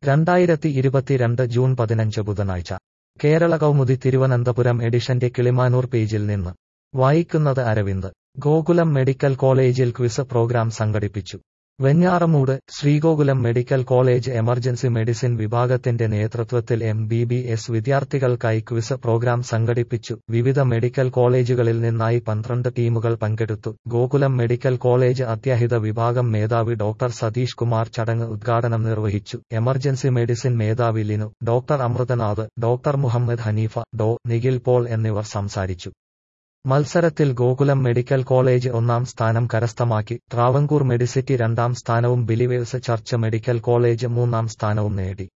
രണ്ടായിരത്തി ഇരുപത്തിരണ്ട് ജൂൺ പതിനഞ്ച് ബുധനാഴ്ച കേരള കൗമുദി തിരുവനന്തപുരം എഡിഷന്റെ കിളിമാനൂർ പേജിൽ നിന്ന് വായിക്കുന്നത് അരവിന്ദ് ഗോകുലം മെഡിക്കൽ കോളേജിൽ ക്വിസ് പ്രോഗ്രാം സംഘടിപ്പിച്ചു Venjaramoodu Sreegokulam medical college emergency medicine വിഭാഗത്തിന്റെ നേതൃത്വത്തിൽ എം ബി ബി എസ് വിദ്യാർത്ഥികൾക്കായി ക്വിസ് പ്രോഗ്രാം സംഘടിപ്പിച്ചു വിവിധ മെഡിക്കൽ കോളേജുകളിൽ നിന്നായി പന്ത്രണ്ട് ടീമുകൾ പങ്കെടുത്തു ഗോകുലം മെഡിക്കൽ കോളേജ് അത്യാഹിത വിഭാഗം മേധാവി ഡോക്ടർ സതീഷ് കുമാർ ചടങ്ങ് ഉദ്ഘാടനം നിർവഹിച്ചു എമർജൻസി മെഡിസിൻ മേധാവി Linu doctor Amrithanath doctor Muhammad Haneefa Dr Nikhil Paul എന്നിവർ സംസാരിച്ചു മത്സരത്തിൽ ഗോകുലം മെഡിക്കൽ കോളേജ് ഒന്നാം സ്ഥാനം കരസ്ഥമാക്കി ട്രാവൻകൂർ മെഡിസിറ്റി രണ്ടാം സ്ഥാനവും ബിലിവേഴ്സ് ചർച്ച് മെഡിക്കൽ കോളേജ് മൂന്നാം സ്ഥാനവും നേടി